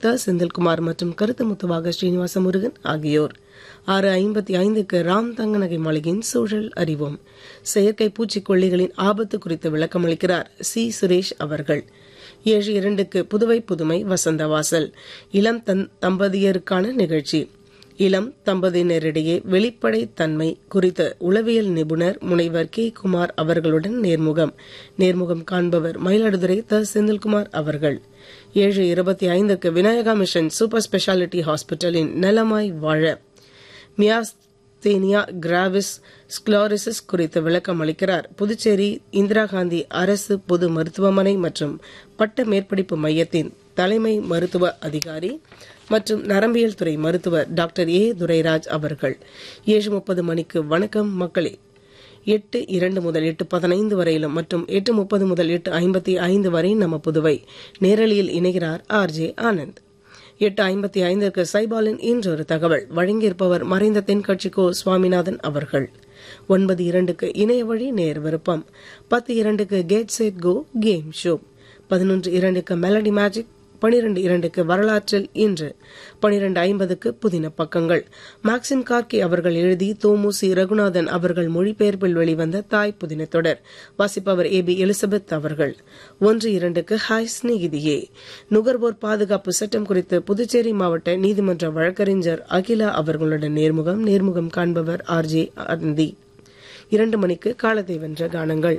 த செந்தில்குமார் மற்றும் கருத்து முத்துவாக ஸ்ரீனிவாச முருகன் ஆகியோர் ஆறு ஐம்பத்தி ஐந்துக்கு ராம் தங்கநகை மாளிகையின் சூழல் அறிவோம் செயற்கை பூச்சிக்கொல்லிகளின் ஆபத்து குறித்து விளக்கமளிக்கிறார் சி சுரேஷ் அவர்கள் ஏழு இரண்டுக்கு புதுவை புதுமை வசந்தவாசல் இளம் தன் தம்பதியருக்கான நிகழ்ச்சி இளம் தம்பதியினரிடையே வெளிப்படை தன்மை குறித்த உளவியல் நிபுணர் முனைவர் கே குமார் அவர்களுடன் நேர்முகம் நேர்முகம் காண்பவர் மயிலாடுதுறை த செந்தில்குமார் அவர்கள் ஏழு இருபத்தி ஐந்துக்கு விநாயகா மிஷன் சூப்பர் ஸ்பெஷாலிட்டி ஹாஸ்பிட்டலின் நலமாய் வாழ மியாஸ்தேனியா கிராவிஸ் ஸ்க்ளோரிசிஸ் குறித்து விளக்கம் அளிக்கிறார் புதுச்சேரி இந்திரா காந்தி அரசு பொது மருத்துவமனை மற்றும் பட்ட மேற்படிப்பு மையத்தின் தலைமை மருத்துவ அதிகாரி மற்றும் நரம்பியல் துறை மருத்துவர் டாக்டர் ஏ துரைராஜ் அவர்கள் ஏழு முப்பது மணிக்கு வணக்கம் மக்களே எட்டு இரண்டு முதல் எட்டு பதினைந்து வரையிலும் மற்றும் எட்டு முப்பது முதல் எட்டு ஐம்பத்தி ஐந்து வரை நம்ம புதுவை நேரலியில் இணைகிறார் ஆர் ஜே ஆனந்த் எட்டு ஐம்பத்தி ஐந்திற்கு சைபாலின் இன்றொரு தகவல் வழங்கியிருப்பவர் மறைந்த தென்கட்சி கோ சுவாமிநாதன் அவர்கள் ஒன்பது இரண்டுக்கு இணைய வழி நேர் விருப்பம் பத்து இரண்டுக்கு get set go game show பதினொன்று இரண்டுக்கு மெலடி மேஜிக் பனிரெண்டு இரண்டுக்கு வரலாற்றில் இன்று பனிரெண்டு ஐம்பதுக்கு புதின பக்கங்கள் மேக்சிம் கார்கி அவர்கள் எழுதி தோமுசி ரகுநாதன் அவர்கள் மொழிபெயர்ப்பில் வெளிவந்த தாய் புதின தொடர் வாசிப்பவர் ஏ பி எலிசபெத் அவர்கள் ஒன்று இரண்டுக்கு ஹாய் ஸ்நேகிதியே நுகர்வோர் பாதுகாப்பு சட்டம் குறித்து புதுச்சேரி மாவட்ட நீதிமன்ற வழக்கறிஞர் அகிலா அவர்களுடன் நேர்முகம் நேர்முகம் காண்பவர் ஆர் ஜே அந்தி இரண்டு மணிக்கு காலத்தை வென்ற கானங்கள்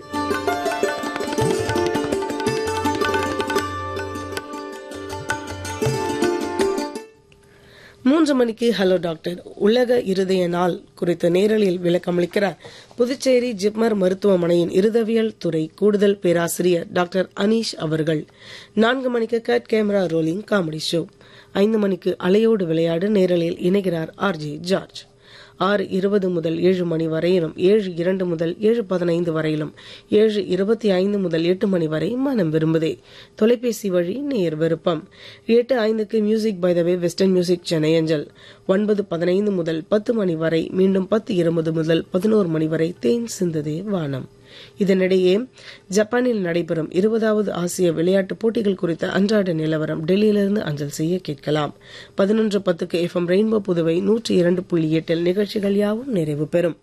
மூன்று மணிக்கு ஹலோ டாக்டர் உலக இருதய நாள் குறித்த நேரலில் விளக்கமளிக்கிறார் புதுச்சேரி ஜிப்மர் மருத்துவமனையின் இருதவியல் துறை கூடுதல் பேராசிரியர் டாக்டர் அனீஷ் அவர்கள் நான்கு மணிக்கு cut camera rolling comedy show ஐந்து மணிக்கு அலையோடு விளையாடு நேரலில் இணைகிறார் ஆர் ஜே ஜார்ஜ் ஆறு இருபது முதல் ஏழு மணி வரையிலும் ஏழு இரண்டு முதல் ஏழு பதினைந்து வரையிலும் ஏழு இருபத்தி ஐந்து முதல் எட்டு மணி வரை மனம் விரும்புதே தொலைபேசி வழி நேர் விருப்பம் எட்டு ஐந்துக்கு music by the way western music Chennai அஞ்சல் ஒன்பது பதினைந்து முதல் பத்து மணி வரை மீண்டும் பத்து இருபது முதல் பதினோரு மணி வரை தேன் சிந்ததே வானம் இதனிடையே ஜப்பானில் நடைபெறும் இருபதாவது ஆசிய விளையாட்டுப் போட்டிகள் குறித்த அன்றாட நிலவரம் டெல்லியிலிருந்து அஞ்சல் செய்ய கேட்கலாம் பதினொன்று பத்துக்கு எஃப்எம் ரெயின்போ புதுவை நூற்றி இரண்டு புள்ளி எட்டில் நிகழ்ச்சிகள் யாவும் நிறைவு பெறும்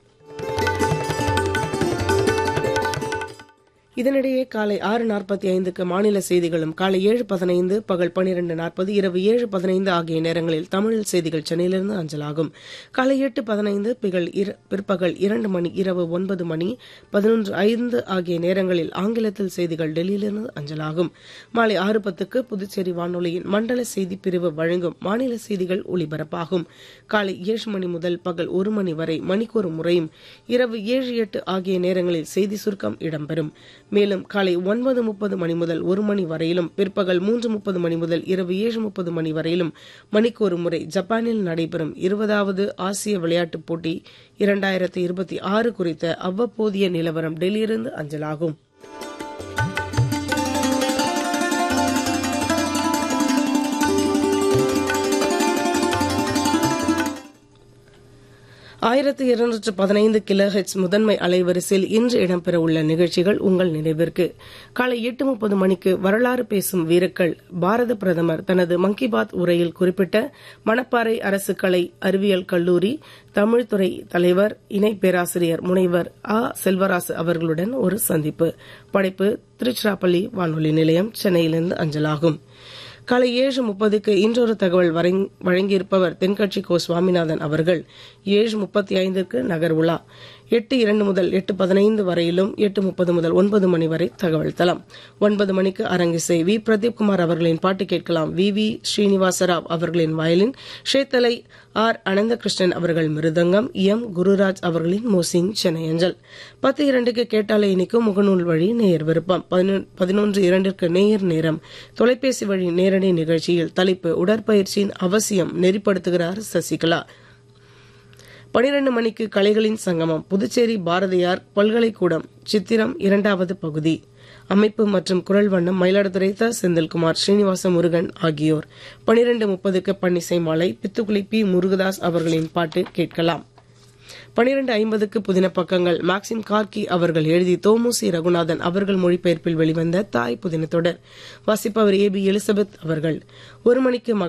இதனிடையே காலை ஆறு நாற்பத்தி ஐந்துக்கு மாநில செய்திகளும் காலை ஏழு பதினைந்து பகல் பனிரெண்டு நாற்பது இரவு ஏழு பதினைந்து ஆகிய நேரங்களில் தமிழ் செய்திகள் சென்னையிலிருந்து அஞ்சலாகும் காலை எட்டு பதினைந்து பிற்பகல் இரண்டு மணி இரவு ஒன்பது மணி பதினொன்று ஐந்து ஆகிய நேரங்களில் ஆங்கிலத்தில் செய்திகள் டெல்லியிலிருந்து அஞ்சலாகும் மாலை ஆறு பத்துக்கு புதுச்சேரி வானொலியின் மண்டல செய்தி பிரிவு வழங்கும் மாநில செய்திகள் ஒலிபரப்பாகும் காலை ஏழு மணி முதல் பகல் ஒரு மணி வரை மணிக்கொரு முறையும் இரவு ஏழு எட்டு ஆகிய நேரங்களில் செய்தி சுருக்கம் இடம்பெறும் மேலும் காலை ஒன்பது முப்பது மணி முதல் ஒரு மணி வரையிலும் பிற்பகல் மூன்று முப்பது மணி முதல் இரவு ஏழு முப்பது மணி வரையிலும் மணிக்கு ஒரு முறை ஜப்பானில் நடைபெறும் இருபதாவது ஆசிய விளையாட்டுப் போட்டி இரண்டாயிரத்தி இருபத்தி ஆறு குறித்த அவ்வப்போதைய நிலவரம் டெல்லியிலிருந்து அஞ்சலாகும் ஆயிரத்தி இருநூற்று பதினைந்து கிலோ ஹெச் முதன்மை அலைவரிசையில் இன்று இடம்பெற உள்ள நிகழ்ச்சிகள் உங்கள் நினைவிற்கு காலை எட்டு முப்பது மணிக்கு வரலாறு பேசும் வீரக்கள் பாரத பிரதமர் தனது மன் கி பாத் உரையில் குறிப்பிட்ட மணப்பாறை அரசு கலை அறிவியல் கல்லூரி தமிழ்துறை தலைவர் இணை பேராசிரியர் முனைவர் ஆ செல்வராசு அவர்களுடன் ஒரு சந்திப்பு படைப்பு திருச்சிராப்பள்ளி வானொலி நிலையம் சென்னையிலிருந்து அஞ்சலாகும் காலை ஏழு முப்பதுக்கு இன்றொரு தகவல் வழங்கியிருப்பவர் தென்கட்சி கோ சுவாமிநாதன் அவர்கள் ஏழு முப்பத்தி ஐந்துக்கு நகர் உலா எட்டு இரண்டு முதல் எட்டு பதினைந்து வரையிலும் எட்டு முப்பது முதல் ஒன்பது மணி வரை தகவல் தளம் ஒன்பது மணிக்கு அரங்கிசை வி பிரதீப் குமார் அவர்களின் பாட்டு கேட்கலாம் வி வி ஸ்ரீனிவாசராவ் அவர்களின் வயலின் ஷேத்தலை ஆர் அனந்தகிருஷ்ணன் அவர்கள் மிருதங்கம் எம் குருராஜ் அவர்களின் மோசிங் சென்னை அஞ்சல் பத்து இரண்டுக்கு கேட்டாலே இனிக்கும் முகநூல் வழி நேயர் விருப்பம் பதினொன்று இரண்டிற்கு நேயர் நேரம் தொலைபேசி வழி நேரடி நிகழ்ச்சியில் தலைப்பு உடற்பயிற்சியின் அவசியம் நெறிப்படுத்துகிறார் சசிகலா பனிரெண்டு மணிக்கு கலைகளின் சங்கமம் புதுச்சேரி பாரதியார் பல்கலைக்கூடம் சித்திரம் இரண்டாவது பகுதி அமைப்பு மற்றும் குரல் வண்ணம் மயிலாடுதுறை த செந்தில்குமார் ஸ்ரீனிவாச முருகன் ஆகியோர் பனிரெண்டு முப்பதுக்கு பன்னிசை மாலை பித்துக்குளி பி முருகதாஸ் அவர்களின் பாட்டு கேட்கலாம் பனிரெண்டு ஐம்பதுக்கு புதின பக்கங்கள் மேக்சிம் கார்கி அவர்கள் எழுதி தோமுசி ரகுநாதன் அவர்கள் மொழிபெயர்ப்பில் வெளிவந்த தாய் புதின தொடர் வாசிப்பவர் ஏ பி எலிசபெத் அவர்கள் ஒரு மணிக்கு